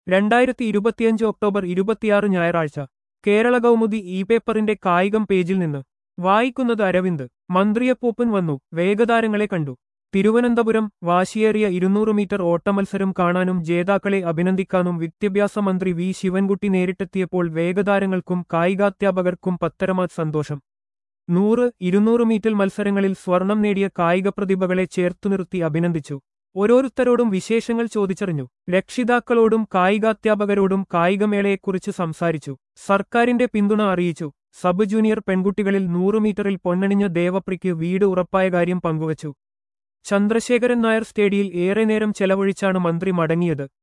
രണ്ടായിരത്തി ഇരുപത്തിയഞ്ച് ഒക്ടോബർ ഇരുപത്തിയാറ് ഞായറാഴ്ച കേരള കൗമുദി ഇ പേപ്പറിന്റെ കായികം പേജിൽ നിന്ന് വായിക്കുന്നത് അരവിന്ദ് മന്ത്രിയപ്പൂപ്പൻ വന്നു വേഗതാരങ്ങളെ കണ്ടു തിരുവനന്തപുരം വാശിയേറിയ ഇരുന്നൂറ് മീറ്റർ ഓട്ടമത്സരം കാണാനും ജേതാക്കളെ അഭിനന്ദിക്കാനും വിദ്യാഭ്യാസ മന്ത്രി വി ശിവൻകുട്ടി നേരിട്ടെത്തിയപ്പോൾ വേഗതാരങ്ങൾക്കും കായികാധ്യാപകർക്കും പത്തരമാ സന്തോഷം നൂറ് ഇരുന്നൂറ് മീറ്റർ മത്സരങ്ങളിൽ സ്വർണം നേടിയ കായിക പ്രതിഭകളെ ചേർത്തുനിർത്തി അഭിനന്ദിച്ചു ഓരോരുത്തരോടും വിശേഷങ്ങൾ ചോദിച്ചറിഞ്ഞു രക്ഷിതാക്കളോടും കായികാധ്യാപകരോടും കായികമേളയെക്കുറിച്ച് സംസാരിച്ചു സർക്കാരിന്റെ പിന്തുണ അറിയിച്ചു സബ് ജൂനിയർ പെൺകുട്ടികളിൽ നൂറ് മീറ്ററിൽ പൊന്നണിഞ്ഞ ദേവപ്രിക്ക് വീട് ഉറപ്പായ കാര്യം പങ്കുവച്ചു ചന്ദ്രശേഖരൻ നായർ സ്റ്റേഡിയിൽ ഏറെ നേരം ചെലവഴിച്ചാണ് മന്ത്രി മടങ്ങിയത്